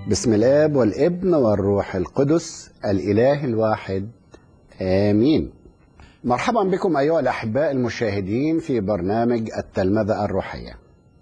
بسم الاب والابن والروح القدس الاله الواحد امين مرحبا بكم ايها الاحباء المشاهدين في برنامج التلمذه الروحيه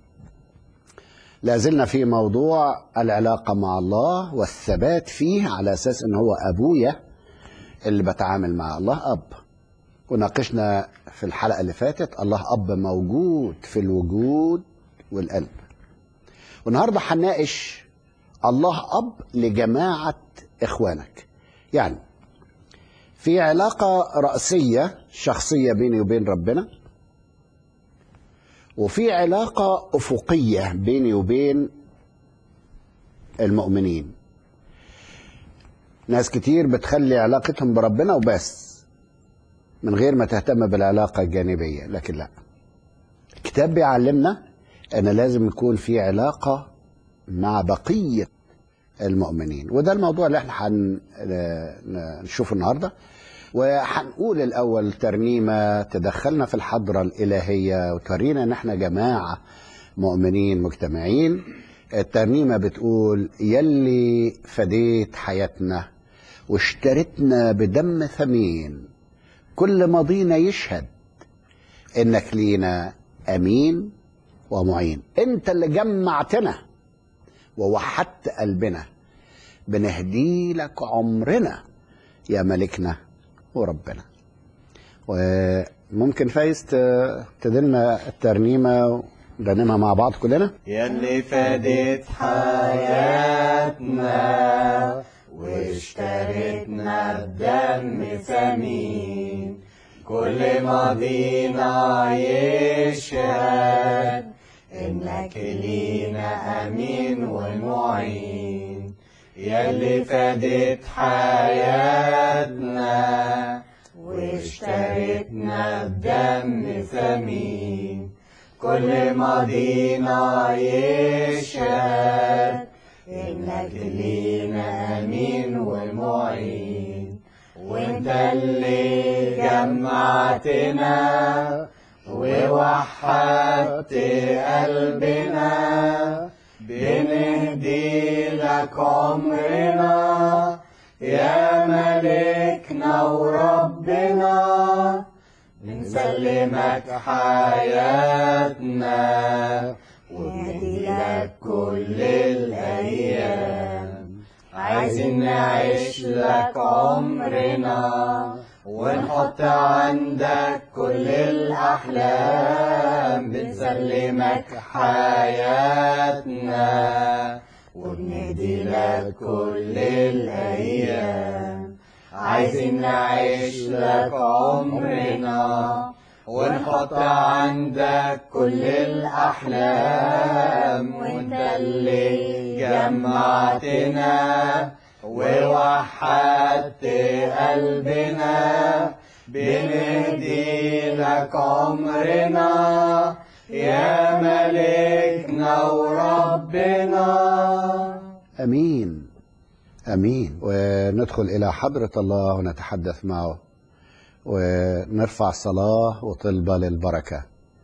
لا زلنا في موضوع العلاقه مع الله والثبات فيه على اساس ان هو ابويا اللي بتعامل مع الله اب وناقشنا في الحلقه اللي فاتت الله اب موجود في الوجود والقلب والنهارده هنناقش الله اب لجماعه اخوانك يعني في علاقه راسيه شخصيه بيني وبين ربنا وفي علاقه افقيه بيني وبين المؤمنين ناس كتير بتخلي علاقتهم بربنا وبس من غير ما تهتم بالعلاقه الجانبيه لكن لا الكتاب بيعلمنا ان لازم يكون في علاقه مع بقيه المؤمنين وده الموضوع اللي احنا هنشوفه النهارده وهنقول الاول ترنيمه تدخلنا في الحضره الالهيه وتورينا ان احنا جماعه مؤمنين مجتمعين الترنيمه بتقول يلي فديت حياتنا واشتريتنا بدم ثمين كل ماضينا يشهد انك لينا امين ومعين انت اللي جمعتنا ووحدت قلبنا بنهدي لك عمرنا يا ملكنا وربنا وممكن فايز تدلنا الترنيمة نرنمها مع بعض كلنا يلي فادت حياتنا واشتريتنا بدم ثمين كل ماضينا يشهد انك لينا امين ومعين يلي فادت حياتنا واشتريتنا بدم ثمين كل ماضينا يشهد انك لينا امين ومعين وانت اللي جمعتنا ووحدت قلبنا بنهدي لك عمرنا يا ملكنا وربنا بنسلمك حياتنا وبندي لك كل الايام عايزين نعيش لك عمرنا ونحط عندك كل الأحلام بنسلمك حياتنا وبندي لك كل الأيام عايزين نعيش لك عمرنا ونحط عندك كل الأحلام وانت اللي جمعتنا ووحدت قلبنا بنهدي لك عمرنا يا ملكنا وربنا امين امين وندخل الى حضره الله ونتحدث معه ونرفع صلاه وطلبه للبركه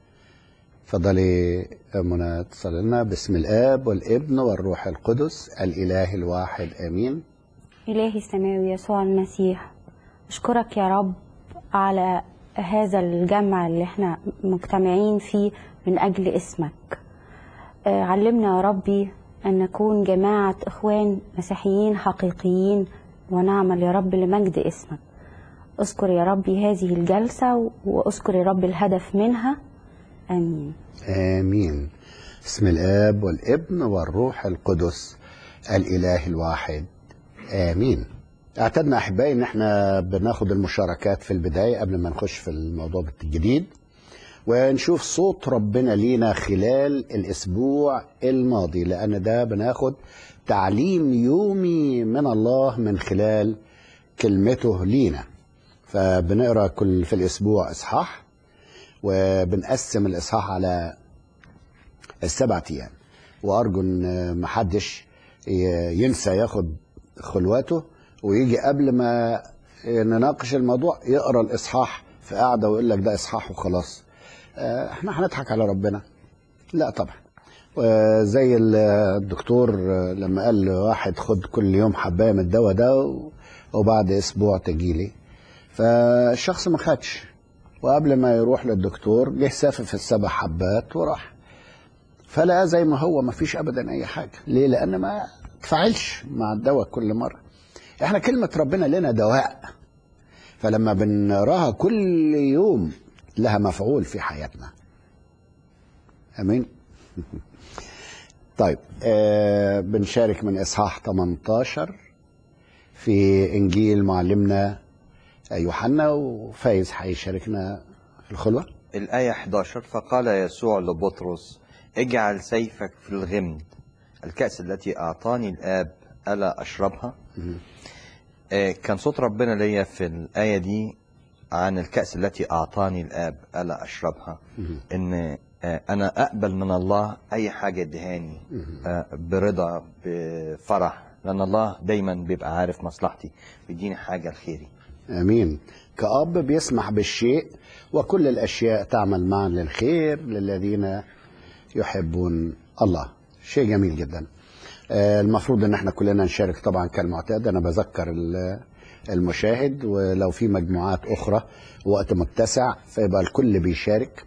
تفضلي منى تصلي لنا باسم الاب والابن والروح القدس الاله الواحد امين إلهي السماوي يسوع المسيح أشكرك يا رب على هذا الجمع اللي احنا مجتمعين فيه من أجل اسمك آه، علمنا يا ربي أن نكون جماعة إخوان مسيحيين حقيقيين ونعمل يا رب لمجد اسمك اذكر يا ربي هذه الجلسة واذكر يا رب الهدف منها آمين امين باسم الاب والابن والروح القدس الاله الواحد امين اعتدنا احبائي ان احنا بناخد المشاركات في البدايه قبل ما نخش في الموضوع الجديد ونشوف صوت ربنا لينا خلال الاسبوع الماضي لان ده بناخد تعليم يومي من الله من خلال كلمته لينا فبنقرا كل في الاسبوع اصحاح وبنقسم الاصحاح على السبع ايام وارجو ان محدش ينسى ياخد خلواته ويجي قبل ما نناقش الموضوع يقرا الاصحاح في قاعده ويقول لك ده اصحاح وخلاص آه، احنا هنضحك على ربنا لا طبعا وزي الدكتور لما قال لواحد خد كل يوم حبايه من الدواء ده وبعد اسبوع تجيلي فالشخص ما خدش وقبل ما يروح للدكتور جه سافف السبع حبات وراح فلقى زي ما هو ما فيش ابدا اي حاجه ليه لان ما تفعلش مع الدواء كل مره احنا كلمه ربنا لنا دواء فلما بنراها كل يوم لها مفعول في حياتنا امين طيب آه بنشارك من اصحاح 18 في انجيل معلمنا يوحنا وفايز هيشاركنا في الخلوه الآية 11 فقال يسوع لبطرس اجعل سيفك في الغمد الكأس التي أعطاني الآب ألا أشربها آه، كان صوت ربنا ليا في الآية دي عن الكأس التي أعطاني الآب ألا أشربها إن آه، أنا أقبل من الله أي حاجة يدهاني آه، برضا بفرح لأن الله دايما بيبقى عارف مصلحتي بيديني حاجة لخيري امين كأب بيسمح بالشيء وكل الاشياء تعمل معا للخير للذين يحبون الله شيء جميل جدا آه، المفروض ان احنا كلنا نشارك طبعا كالمعتاد انا بذكر ال- المشاهد ولو في مجموعات اخرى وقت متسع فيبقى الكل بيشارك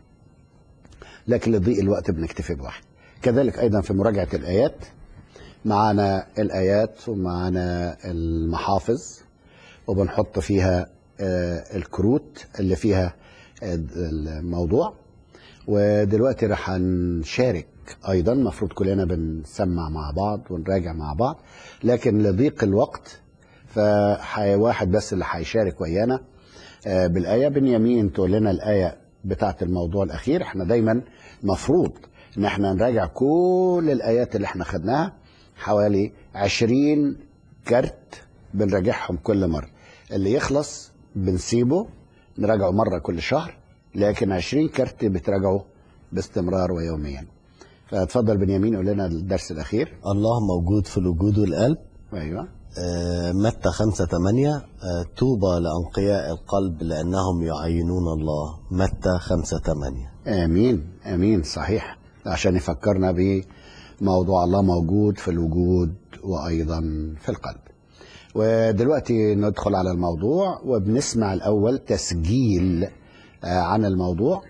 لكن لضيق الوقت بنكتفي بواحد كذلك ايضا في مراجعه الايات معانا الايات ومعانا المحافظ وبنحط فيها آه، الكروت اللي فيها آه، الموضوع ودلوقتي راح نشارك ايضا المفروض كلنا بنسمع مع بعض ونراجع مع بعض لكن لضيق الوقت فواحد بس اللي هيشارك ويانا آه، بالايه بنيامين تقول لنا الايه بتاعه الموضوع الاخير احنا دايما مفروض ان احنا نراجع كل الايات اللي احنا خدناها حوالي عشرين كارت بنراجعهم كل مرة اللي يخلص بنسيبه نراجعه مرة كل شهر لكن عشرين كارت بتراجعه باستمرار ويوميا فاتفضل بنيامين قول لنا الدرس الأخير الله موجود في الوجود والقلب أيوة آه، متى خمسة تمانية آه، طوبى لأنقياء القلب لأنهم يعينون الله متى خمسة تمانية آمين آمين صحيح عشان يفكرنا بموضوع الله موجود في الوجود وأيضا في القلب ودلوقتي ندخل على الموضوع وبنسمع الأول تسجيل آه، عن الموضوع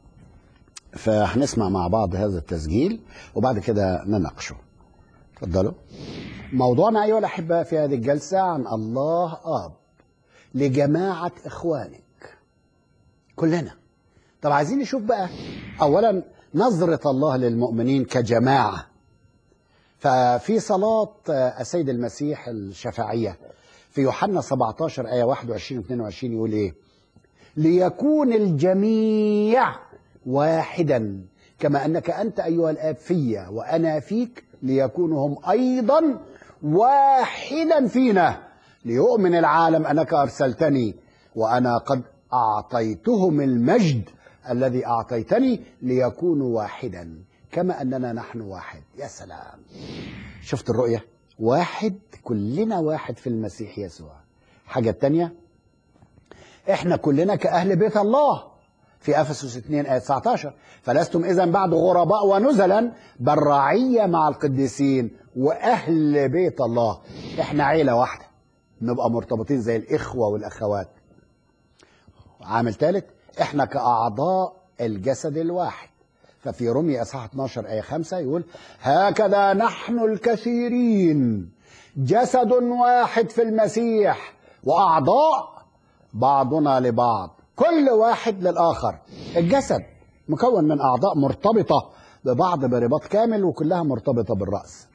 فهنسمع مع بعض هذا التسجيل وبعد كده نناقشه اتفضلوا موضوعنا أيها الأحباء في هذه الجلسة عن الله آب لجماعة إخوانك كلنا طب عايزين نشوف بقى أولا نظرة الله للمؤمنين كجماعة ففي صلاة آه، السيد المسيح الشفاعية في يوحنا 17 آية 21 و 22 يقول إيه؟ ليكون الجميع واحدا كما أنك أنت أيها الآب في وأنا فيك ليكونوا هم أيضا واحدا فينا ليؤمن العالم أنك أرسلتني وأنا قد أعطيتهم المجد الذي أعطيتني ليكونوا واحدا كما أننا نحن واحد يا سلام شفت الرؤية واحد كلنا واحد في المسيح يسوع حاجة تانية احنا كلنا كأهل بيت الله في أفسس 2 آية 19 فلستم إذا بعد غرباء ونزلا بل رعية مع القديسين وأهل بيت الله احنا عيلة واحدة نبقى مرتبطين زي الإخوة والأخوات عامل ثالث احنا كأعضاء الجسد الواحد ففي رمي اصحاح 12 ايه 5 يقول هكذا نحن الكثيرين جسد واحد في المسيح واعضاء بعضنا لبعض كل واحد للاخر الجسد مكون من اعضاء مرتبطه ببعض برباط كامل وكلها مرتبطه بالراس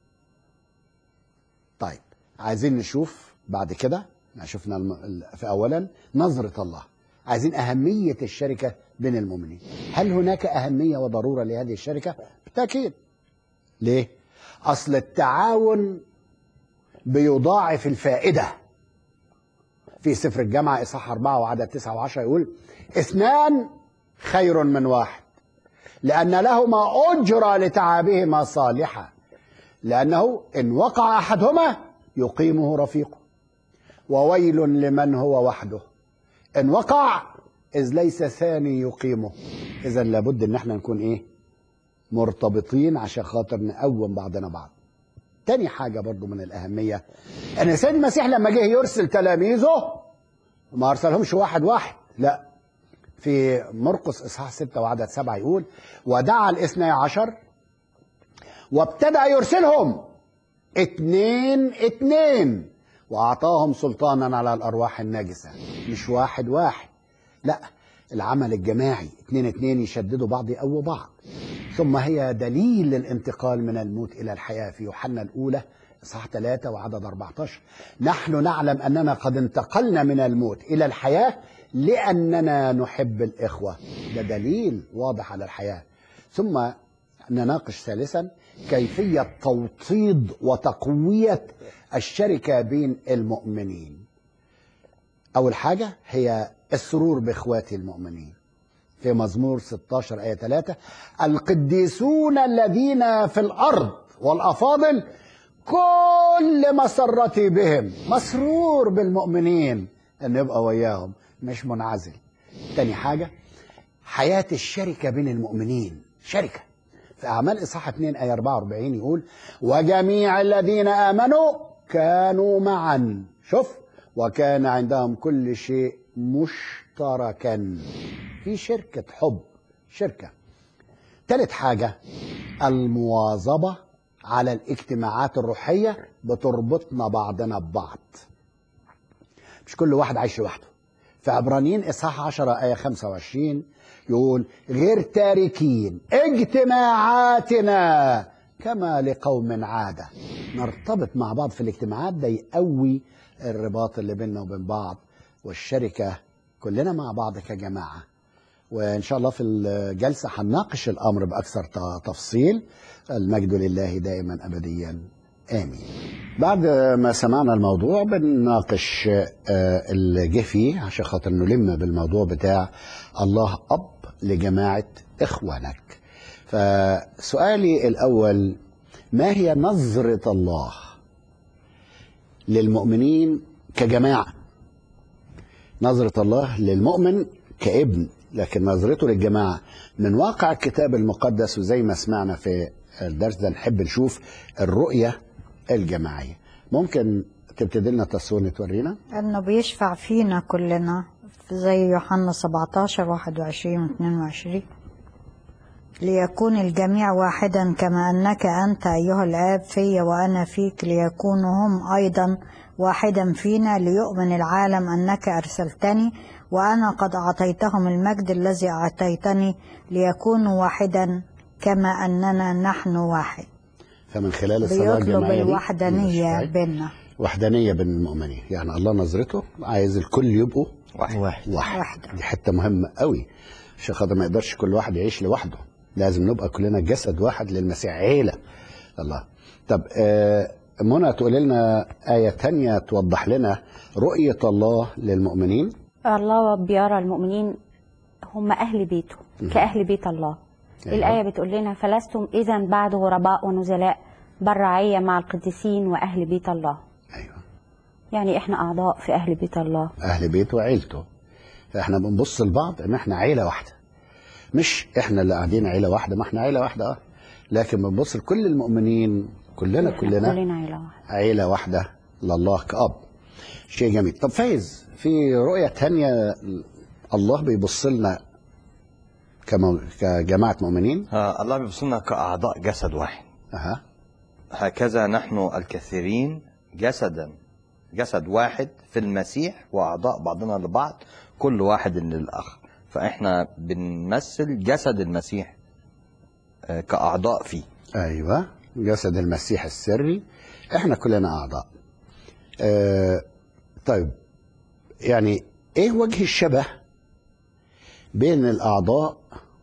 طيب عايزين نشوف بعد كده ما شفنا الم- ال- في اولا نظره الله عايزين اهميه الشركه بين المؤمنين هل هناك اهميه وضروره لهذه الشركه بالتاكيد ليه اصل التعاون بيضاعف الفائده في سفر الجامعه اصحاح 4 وعدد 9 و10 يقول اثنان خير من واحد لان لهما اجرى لتعابهما صالحه لانه ان وقع احدهما يقيمه رفيقه وويل لمن هو وحده ان وقع اذ ليس ثاني يقيمه اذا لابد ان احنا نكون ايه مرتبطين عشان خاطر نقوم بعضنا بعض تاني حاجة برضو من الأهمية أن سيد المسيح لما جه يرسل تلاميذه ما أرسلهمش واحد واحد لا في مرقس إصحاح ستة وعدد سبعة يقول ودعا الاثني عشر وابتدأ يرسلهم اتنين اتنين وأعطاهم سلطانا على الأرواح الناجسة مش واحد واحد لا العمل الجماعي اتنين اتنين يشددوا بعض يقووا بعض ثم هي دليل للانتقال من الموت إلى الحياة في يوحنا الأولى إصحاح 3 وعدد 14 نحن نعلم أننا قد انتقلنا من الموت إلى الحياة لأننا نحب الإخوة ده دليل واضح على الحياة ثم نناقش ثالثا كيفية توطيد وتقوية الشركة بين المؤمنين أول حاجة هي السرور بإخواتي المؤمنين في مزمور 16 آية 3 القديسون الذين في الأرض والأفاضل كل مسرتي بهم مسرور بالمؤمنين أن يبقى وياهم مش منعزل تاني حاجة حياة الشركة بين المؤمنين شركة في أعمال إصحاح 2 آية 44 يقول وجميع الذين آمنوا كانوا معا شوف وكان عندهم كل شيء مشتركا في شركة حب شركة تالت حاجة المواظبة على الاجتماعات الروحية بتربطنا بعضنا ببعض مش كل واحد عايش لوحده في عبرانيين إصحاح 10 آية 25 يقول غير تاركين اجتماعاتنا كما لقوم عادة نرتبط مع بعض في الاجتماعات ده يقوي الرباط اللي بيننا وبين بعض والشركة كلنا مع بعض كجماعة وإن شاء الله في الجلسة هنناقش الأمر بأكثر ت- تفصيل المجد لله دائما أبديا آمين بعد ما سمعنا الموضوع بنناقش آه، اللي جه فيه عشان خاطر نلم بالموضوع بتاع الله أب لجماعة إخوانك فسؤالي الأول ما هي نظرة الله للمؤمنين كجماعة نظرة الله للمؤمن كابن لكن نظرته للجماعة من واقع الكتاب المقدس وزي ما سمعنا في الدرس ده نحب نشوف الرؤية الجماعية ممكن تبتدي لنا تصوير تورينا انه بيشفع فينا كلنا زي يوحنا 17 21 و 22 ليكون الجميع واحدا كما انك انت ايها الاب في وانا فيك ليكونوا هم ايضا واحدا فينا ليؤمن العالم انك ارسلتني وانا قد اعطيتهم المجد الذي اعطيتني ليكونوا واحدا كما اننا نحن واحد فمن خلال الصلاة بيطلب الجماعية دي الوحدانيه بنشتغل. بيننا وحدانية بين المؤمنين يعني الله نظرته عايز الكل يبقوا واحد واحد واحد واحدة. دي حته مهمه قوي عشان خاطر ما يقدرش كل واحد يعيش لوحده لازم نبقى كلنا جسد واحد للمسيح عيله الله طب آه منى تقول لنا آية تانية توضح لنا رؤية الله للمؤمنين الله بيرى المؤمنين هم أهل بيته كأهل بيت الله أيوة. الآية بتقول لنا فلستم إذا بعد غرباء ونزلاء بل رعية مع القديسين وأهل بيت الله أيوة يعني إحنا أعضاء في أهل بيت الله أهل بيته وعيلته فإحنا بنبص لبعض إن إحنا عيلة واحدة مش إحنا اللي قاعدين عيلة واحدة ما إحنا عيلة واحدة أه لكن بنبص لكل المؤمنين كلنا إحنا كلنا كلنا عيلة واحدة عيلة واحدة لله كأب شيء جميل طب فايز في رؤية تانية الله بيبص لنا كمو... كجماعة مؤمنين آه الله بيبصلنا كأعضاء جسد واحد أها هكذا نحن الكثيرين جسدا جسد واحد في المسيح وأعضاء بعضنا لبعض كل واحد للآخر فإحنا بنمثل جسد المسيح آه، كأعضاء فيه أيوة جسد المسيح السري إحنا كلنا أعضاء آه طيب يعني إيه وجه الشبه بين الأعضاء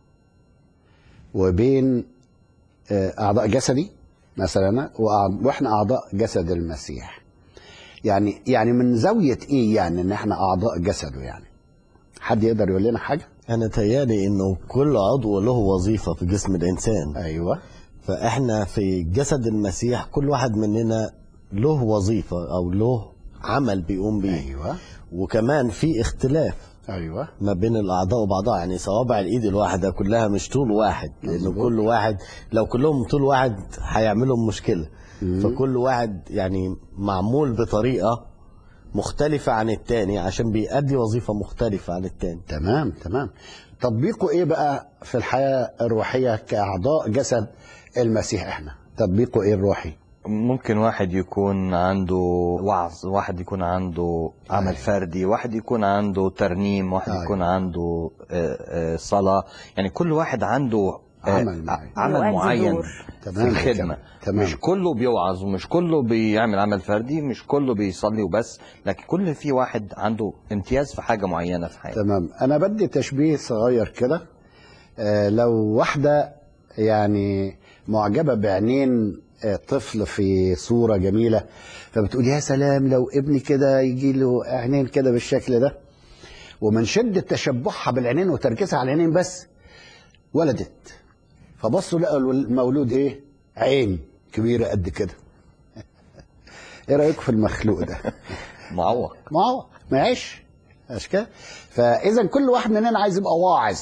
وبين آه أعضاء جسدي مثلا وأع- وإحنا أعضاء جسد المسيح يعني يعني من زاوية إيه يعني إن إحنا أعضاء جسده يعني حد يقدر يقول لنا حاجة؟ انا تيالي انه كل عضو له وظيفه في جسم الانسان أيوة فاحنا في جسد المسيح كل واحد مننا له وظيفه او له عمل بيقوم بيه أيوة وكمان في اختلاف ايوه ما بين الاعضاء وبعضها يعني صوابع الايد الواحده كلها مش طول واحد لان مظبوط. كل واحد لو كلهم طول واحد هيعملوا مشكله فكل واحد يعني معمول بطريقه مختلفه عن التاني عشان بيأدي وظيفه مختلفه عن التاني تمام تمام تطبيقه ايه بقى في الحياه الروحيه كاعضاء جسد المسيح احنا تطبيقه ايه الروحي ممكن واحد يكون عنده وعظ واحد يكون عنده عمل فردي واحد يكون عنده ترنيم واحد أيوة. يكون عنده آه، آه، صلاة يعني كل واحد عنده آه، عمل معين. عمل يؤدي معين دور. في تمام الخدمة تمام مش كله بيوعظ ومش كله بيعمل عمل فردي مش كله بيصلي وبس لكن كل في واحد عنده امتياز في حاجة معينة في حياته تمام انا بدي تشبيه صغير كده آه، لو واحده يعني معجبه بعينين آه، طفل في صوره جميله فبتقول يا سلام لو ابني كده يجي له عينين كده بالشكل ده ومن شده تشبعها بالعينين وتركيزها على العينين بس ولدت فبصوا لقوا المولود ايه عين كبيره قد كده ايه رايكم في المخلوق ده معوق ما هو ما يعيش مش كده فاذا كل واحد مننا عايز يبقى واعظ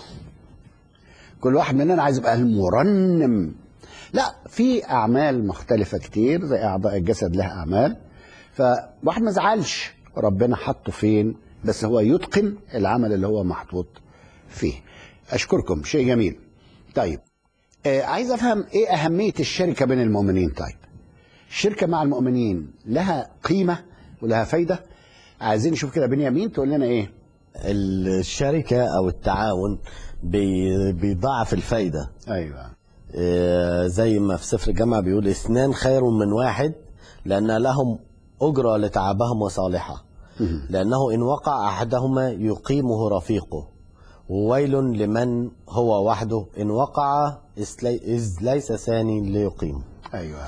كل واحد مننا عايز يبقى المرنم لا في اعمال مختلفه كتير زي اعضاء الجسد لها اعمال فواحد ما زعلش ربنا حطه فين بس هو يتقن العمل اللي هو محطوط فيه اشكركم شيء جميل طيب آه عايز افهم ايه اهميه الشركه بين المؤمنين طيب الشركه مع المؤمنين لها قيمه ولها فايده عايزين نشوف كده بنيامين تقول لنا ايه الشركه او التعاون بي- بيضاعف الفايده ايوه آه، زي ما في سفر الجامعة بيقول اثنان خير من واحد لأن لهم أجرة لتعبهم وصالحة لأنه إن وقع أحدهما يقيمه رفيقه وويل لمن هو وحده إن وقع إذ لي- إذ ليس ثاني ليقيمه ايوه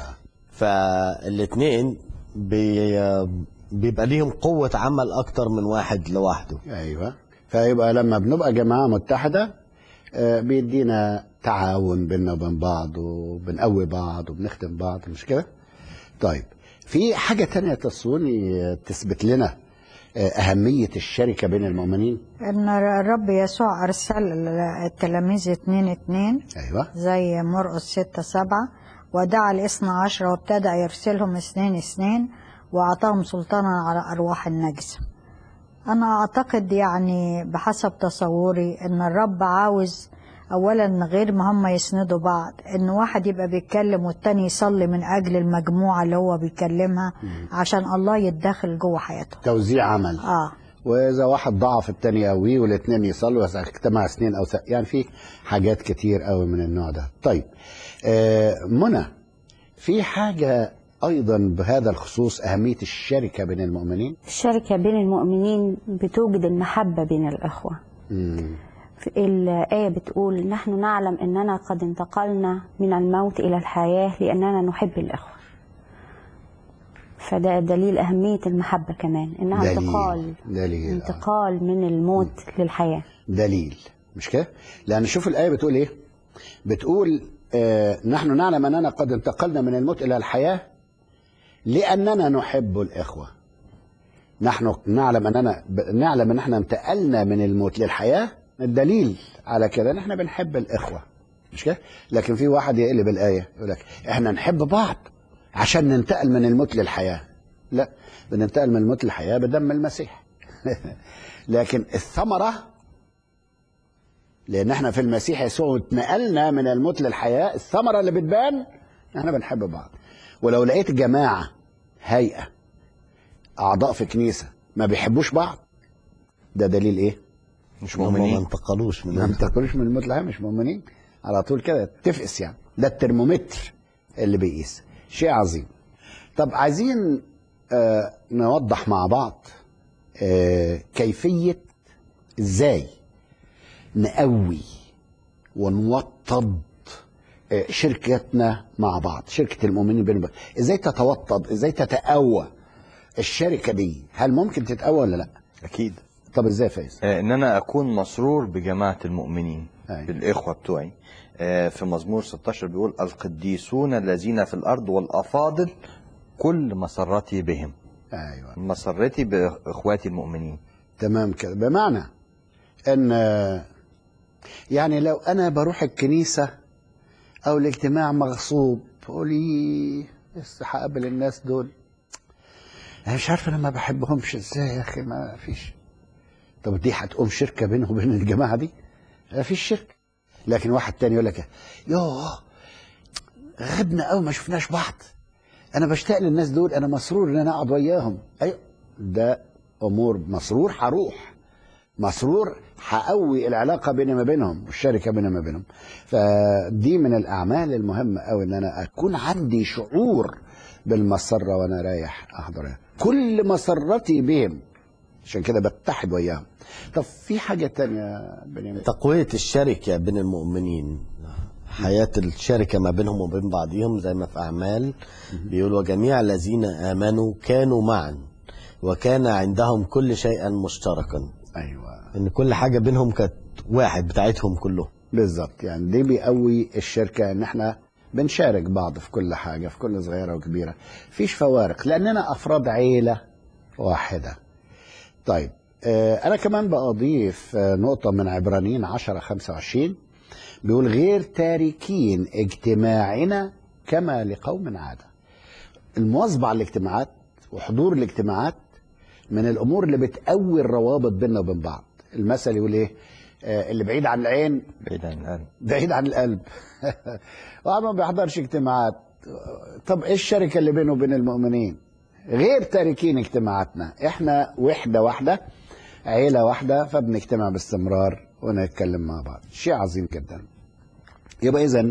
فالاثنين بي بيبقى ليهم قوة عمل أكتر من واحد لوحده ايوه فيبقى لما بنبقى جماعه متحده آه، بيدينا تعاون بيننا وبين بعض وبنقوي بعض وبنخدم بعض مش كده؟ طيب في حاجه تانية تصوني آه، تثبت لنا آه، اهميه الشركه بين المؤمنين ان الرب يسوع ارسل التلاميذ اتنين اتنين ايوه زي مرقس ستة سبعة ودعا الاثنى عشر وابتدأ يرسلهم اثنين اثنين وأعطاهم سلطانا على أرواح النجسة أنا أعتقد يعني بحسب تصوري إن الرب عاوز أولا غير ما هم يسندوا بعض إن واحد يبقى بيتكلم والتاني يصلي من أجل المجموعة اللي هو بيكلمها عشان الله يتدخل جوه حياته توزيع عمل آه واذا واحد ضعف التاني يقويه والاثنين يصلوا اذا اجتمع اثنين او س... يعني في حاجات كتير قوي من النوع ده طيب آه منى في حاجه ايضا بهذا الخصوص اهميه الشركه بين المؤمنين الشركة بين المؤمنين بتوجد المحبة بين الإخوة مم. في الآية بتقول نحن نعلم أننا قد انتقلنا من الموت إلى الحياة لأننا نحب الإخوة فده دليل أهمية المحبة كمان إنها دليل. انتقال دليل، آه. انتقال من الموت للحياة دليل مش كده لان شوف الايه بتقول ايه بتقول آه نحن نعلم اننا قد انتقلنا من الموت الى الحياه لاننا نحب الاخوه نحن نعلم اننا ب- نعلم ان احنا انتقلنا من الموت للحياه الدليل على كده ان احنا بنحب الاخوه مش كده لكن في واحد يقلب الايه يقول لك احنا نحب بعض عشان ننتقل من الموت للحياه لا بننتقل من الموت للحياه بدم المسيح لكن الثمره لان احنا في المسيح يسوع اتنقلنا من الموت للحياه الثمره اللي بتبان احنا بنحب بعض ولو لقيت جماعه هيئه اعضاء في كنيسه ما بيحبوش بعض ده دليل ايه؟ مش هم ما مؤمنين انتقلوش من ما انتقلوش من الموت للحياه مش مؤمنين على طول كده تفقس يعني ده الترمومتر اللي بيقيس شيء عظيم طب عايزين آه نوضح مع بعض آه كيفيه ازاي نقوي ونوطد آه، شركتنا مع بعض شركة المؤمنين بين بعض ازاي تتوطد ازاي تتقوى الشركة دي هل ممكن تتقوى ولا لا اكيد طب ازاي يا فايز آه، ان انا اكون مسرور بجماعه المؤمنين أيوة. بالاخوه بتوعي آه، في مزمور 16 بيقول القديسون الذين في الارض والافاضل كل مسرتي بهم ايوه مسرتي باخواتي المؤمنين تمام كده بمعنى ان يعني لو انا بروح الكنيسه او الاجتماع مغصوب قولي لسه هقابل الناس دول انا مش عارف انا ما بحبهمش ازاي يا اخي ما فيش طب دي هتقوم شركه بينه وبين الجماعه دي ما فيش شركه لكن واحد تاني يقول لك يوه غبنا قوي ما شفناش بعض انا بشتاق للناس دول انا مسرور ان انا اقعد وياهم ايوه ده امور مسرور هروح مسرور هقوي العلاقه بيني ما بينهم والشركه بيني ما بينهم فدي من الاعمال المهمه قوي ان انا اكون عندي شعور بالمسره وانا رايح احضرها كل مسرتي بهم عشان كده بتحد وياهم طب في حاجه تانية يا بنيامين تقوية الشركة بين المؤمنين حياة الشركة ما بينهم وبين بعضهم زي ما في أعمال بيقول وجميع الذين آمنوا كانوا معا وكان عندهم كل شيء مشتركا ايوه إن كل حاجة بينهم كانت واحد بتاعتهم كلهم بالظبط يعني دي بيقوي الشركه ان احنا بنشارك بعض في كل حاجه في كل صغيره وكبيره فيش فوارق لاننا افراد عيله واحده طيب آه، انا كمان بأضيف آه، نقطه من عبرانيين 10 25 بيقول غير تاركين اجتماعنا كما لقوم عاده المواظبه على الاجتماعات وحضور الاجتماعات من الامور اللي بتقوي الروابط بيننا وبين بعض المثل يقول ايه آه، اللي بعيد عن العين بعيد عن القلب بعيد عن القلب واحد ما بيحضرش اجتماعات طب ايه الشركه اللي بينه وبين المؤمنين غير تاركين اجتماعاتنا احنا وحده واحده عيله واحده فبنجتمع باستمرار ونتكلم مع بعض شيء عظيم جدا يبقى اذا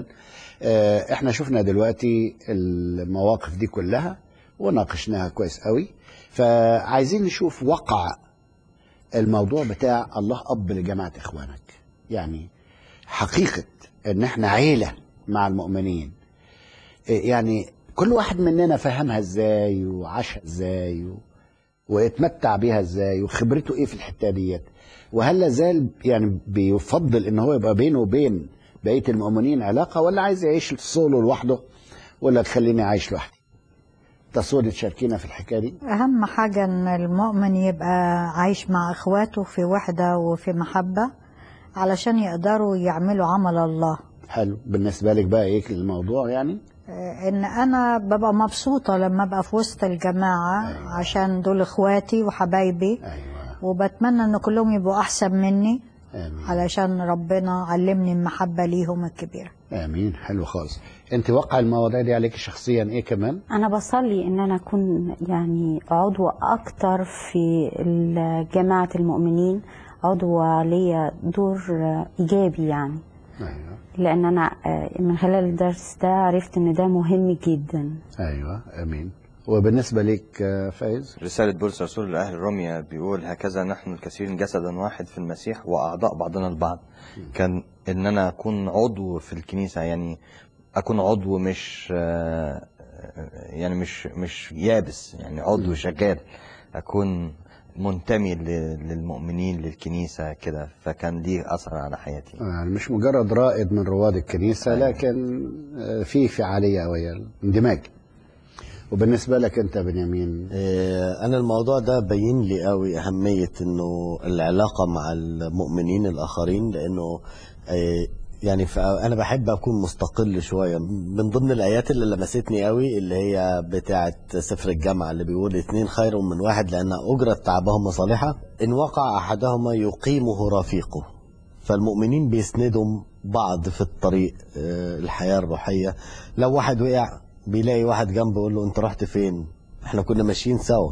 احنا شفنا دلوقتي المواقف دي كلها وناقشناها كويس قوي فعايزين نشوف وقع الموضوع بتاع الله اب لجماعه اخوانك يعني حقيقه ان احنا عيله مع المؤمنين إيه يعني كل واحد مننا فهمها ازاي وعاشها ازاي و... واتمتع بيها ازاي وخبرته ايه في الحته ديت وهل لازال يعني بيفضل ان هو يبقى بينه وبين بقيه المؤمنين علاقه ولا عايز يعيش سولو لوحده ولا تخليني عايش لوحدي تصور تشاركينا في الحكايه دي أهم حاجة إن المؤمن يبقى عايش مع إخواته في وحدة وفي محبة علشان يقدروا يعملوا عمل الله حلو بالنسبه لك بقى ايه الموضوع يعني آه، إن أنا ببقى مبسوطة لما أبقى في وسط الجماعة أيوة. عشان دول إخواتي وحبايبي ايوه وبتمنى إن كلهم يبقوا أحسن مني امين علشان ربنا علمني المحبة ليهم الكبيرة امين حلو خالص انت وقع المواضيع دي عليك شخصيا ايه كمان أنا بصلي إن أنا أكون يعني عضو أكتر في ال- جماعة المؤمنين عضو ليا دور إيجابي يعني ايوه لأن أنا آه، من خلال الدرس ده عرفت إن ده مهم جدا ايوه امين وبالنسبه لك آه، فايز رسالة بولس رسول لأهل روميا بيقول هكذا نحن الكثيرين جسدا واحد في المسيح وأعضاء بعضنا البعض كان إن أنا أكون عضو في الكنيسة يعني أكون عضو مش آه، يعني مش مش يابس يعني عضو شغال أكون منتمي ل- للمؤمنين للكنيسة كده فكان ليه أثر على حياتي يعني مش مجرد رائد من رواد الكنيسه أيوة. لكن آه، في فعاليه ويا اندماج وبالنسبه لك انت بنيامين آه، انا الموضوع ده بين لي قوي اهميه انه العلاقه مع المؤمنين الاخرين لانه آه، يعني ف- انا بحب اكون مستقل شويه من ضمن الايات اللي لمستني قوي اللي هي بتاعه سفر الجامعه اللي بيقول اثنين خير من واحد لان اجره تعبهما صالحه ان وقع احدهما يقيمه رفيقه فالمؤمنين بيسندوا بعض في الطريق آه، الحياه الروحيه لو واحد وقع بيلاقي واحد جنبه يقول له انت رحت فين احنا كنا ماشيين سوا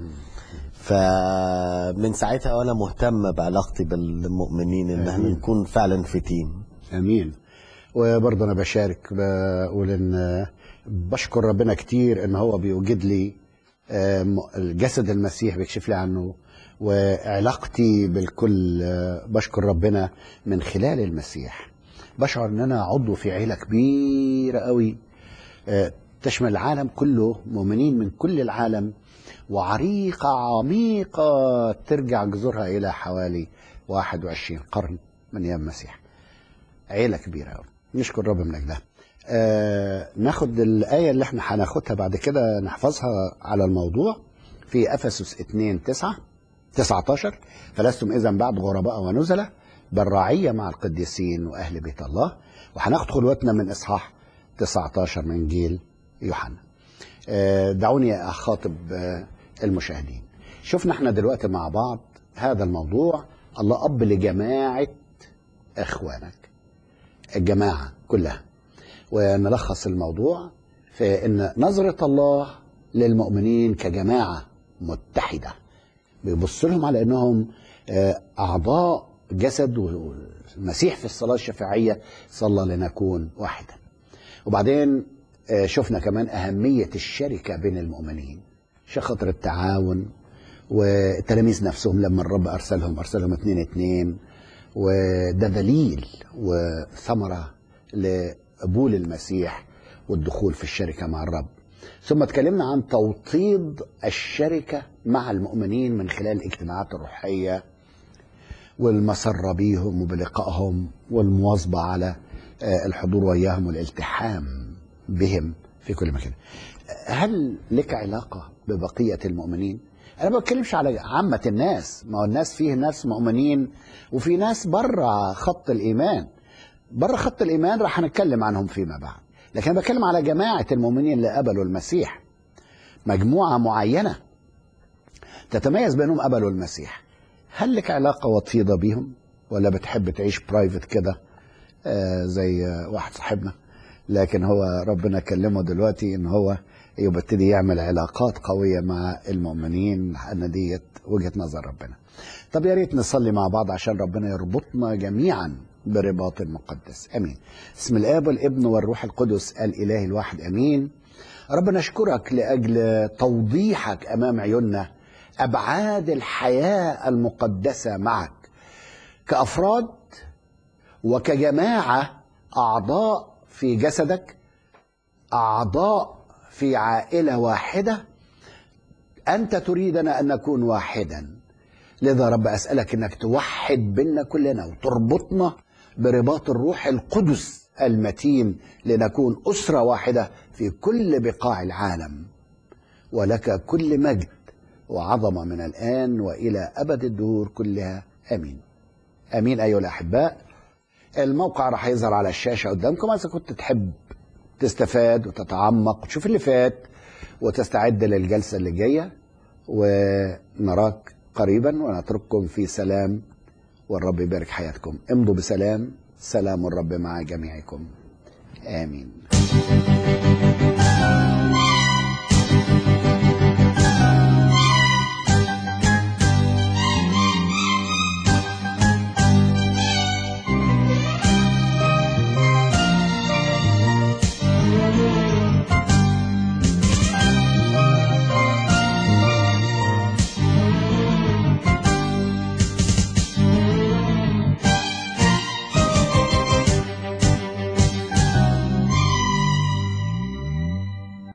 فمن ساعتها وانا مهتم بعلاقتي بالمؤمنين ان احنا آمين. نكون فعلا في تيم امين وبرضه انا بشارك بقول ان بشكر ربنا كتير ان هو بيوجد لي آه، م- الجسد المسيح بيكشف لي عنه وعلاقتي بالكل آه، بشكر ربنا من خلال المسيح بشعر ان انا عضو في عيله كبيره قوي آه، تشمل العالم كله مؤمنين من كل العالم وعريقة عميقة ترجع جذورها إلى حوالي 21 قرن من أيام المسيح عيلة كبيرة أوي نشكر رب من أجلها آه ناخد الآية اللي احنا هناخدها بعد كده نحفظها على الموضوع في أفسس 2 9 19 فلستم إذا بعد غرباء ونزلة بل رعية مع القديسين وأهل بيت الله وهناخد خلوتنا من إصحاح 19 من جيل يوحنا آه، دعوني أخاطب آه، المشاهدين شفنا احنا دلوقتي مع بعض هذا الموضوع الله أب لجماعة إخوانك الجماعة كلها ونلخص الموضوع في أن نظرة الله للمؤمنين كجماعة متحدة بيبص لهم على أنهم آه، أعضاء جسد والمسيح في الصلاة الشفاعية صلى لنكون واحدا وبعدين آه، شفنا كمان أهمية الشركة بين المؤمنين عشان خاطر التعاون والتلاميذ نفسهم لما الرب أرسلهم أرسلهم اتنين اتنين وده دليل وثمرة لقبول المسيح والدخول في الشركة مع الرب ثم اتكلمنا عن توطيد الشركة مع المؤمنين من خلال الاجتماعات الروحية والمسرة بيهم وبلقائهم والمواظبة على آه، الحضور وياهم والالتحام بهم في كل مكان هل لك علاقة ببقية المؤمنين؟ أنا ما بتكلمش على عامة الناس ما هو الناس فيه ناس مؤمنين وفي ناس بره خط الإيمان بره خط الإيمان راح نتكلم عنهم فيما بعد لكن أنا بتكلم على جماعة المؤمنين اللي قبلوا المسيح مجموعة معينة تتميز بأنهم قبلوا المسيح هل لك علاقة وطيدة بيهم ولا بتحب تعيش برايفت كده آه زي آه، واحد صاحبنا لكن هو ربنا كلمه دلوقتي ان هو يبتدي يعمل علاقات قوية مع المؤمنين ان ديت وجهة نظر ربنا طب يا ريت نصلي مع بعض عشان ربنا يربطنا جميعا برباط المقدس امين اسم الاب والابن والروح القدس الاله الواحد امين رب نشكرك لاجل توضيحك امام عيوننا ابعاد الحياه المقدسه معك كافراد وكجماعه اعضاء في جسدك اعضاء في عائله واحده انت تريدنا ان نكون واحدا لذا رب اسالك انك توحد بيننا كلنا وتربطنا برباط الروح القدس المتين لنكون اسره واحده في كل بقاع العالم ولك كل مجد وعظمه من الان والى ابد الدهور كلها امين امين ايها الاحباء الموقع راح يظهر على الشاشه قدامكم اذا كنت تحب تستفاد وتتعمق وتشوف اللي فات وتستعد للجلسه اللي جايه ونراك قريبا ونترككم في سلام والرب يبارك حياتكم امضوا بسلام سلام الرب مع جميعكم امين